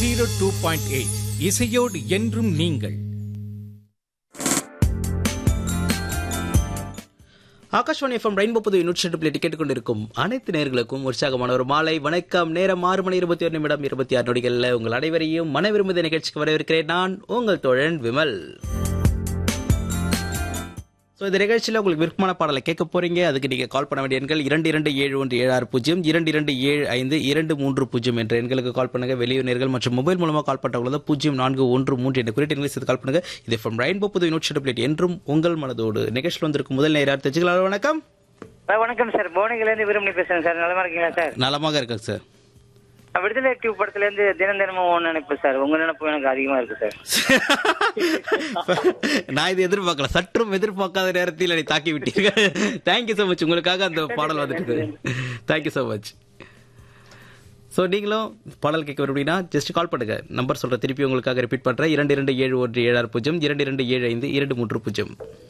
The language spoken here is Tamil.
ஜீரோ டூ பாயிண்ட் எயிட் இசையோடு என்றும் நீங்கள் ஆகாஷ்வாணி எஃப்எம் ரெயின்போ புது நூற்றி ரெண்டு பிள்ளை டிக்கெட் கொண்டிருக்கும் அனைத்து நேர்களுக்கும் உற்சாகமான ஒரு மாலை வணக்கம் நேரம் ஆறு மணி இருபத்தி ஒரு நிமிடம் இருபத்தி ஆறு நொடிகளில் உங்கள் அனைவரையும் மன விரும்புத நிகழ்ச்சிக்கு வரவேற்கிறேன் நான் உங்கள் தோழன் விமல் ஸோ இந்த நிகழ்ச்சியில் உங்களுக்கு விருப்பமான பாடலை கேட்க போறீங்க அதுக்கு நீங்கள் கால் பண்ண வேண்டிய எண்கள் இரண்டு இரண்டு ஏழு ஒன்று ஏழு ஆறு பூஜ்ஜியம் இரண்டு இரண்டு ஏழு ஐந்து இரண்டு மூன்று பூஜ்ஜியம் என்ற எண்களுக்கு கால் பண்ணுங்க வெளியூர்கள் மற்றும் மொபைல் மூலமாக கால் பண்ணுறவங்கள பூஜ்ஜியம் நான்கு ஒன்று மூன்று என்ற குறிப்பிட்ட எண்களை சேர்த்து கால் பண்ணுங்க இது ஃப்ரம் ரெயின்போ புது நூற்றி பிளேட் என்றும் உங்கள் மனதோடு நிகழ்ச்சியில் வந்திருக்கும் முதல் நேரம் தெரிஞ்சுக்கலாம் வணக்கம் சார் வணக்கம் சார் போனிகிலேருந்து விரும்பி பேசுறேன் சார் நலமா இருக்கீங்களா சார் நலமாக இருக்கேன் சார் நான் விடுதலை டியூப் படத்துல இருந்து தினம் தினமும் ஒன்று நினைப்பு சார் உங்க நினைப்பு எனக்கு அதிகமா இருக்கு சார் நான் இது எதிர்பார்க்கல சற்றும் எதிர்பார்க்காத நேரத்தில் என்னை தாக்கி விட்டீர்கள் தேங்க்யூ ஸோ மச் உங்களுக்காக அந்த பாடல் வந்துட்டு தேங்க்யூ ஸோ மச் ஸோ நீங்களும் பாடல் கேட்க அப்படின்னா ஜஸ்ட் கால் பண்ணுங்க நம்பர் சொல்ற திருப்பி உங்களுக்காக ரிப்பீட் பண்றேன் இரண்டு இரண்டு ஏழு ஒன்று ஏழு ஆறு பூஜ்ஜியம் இரண்டு இரண்டு ஏழு ஐந்து இரண்டு மூன்று பூஜ்ஜியம்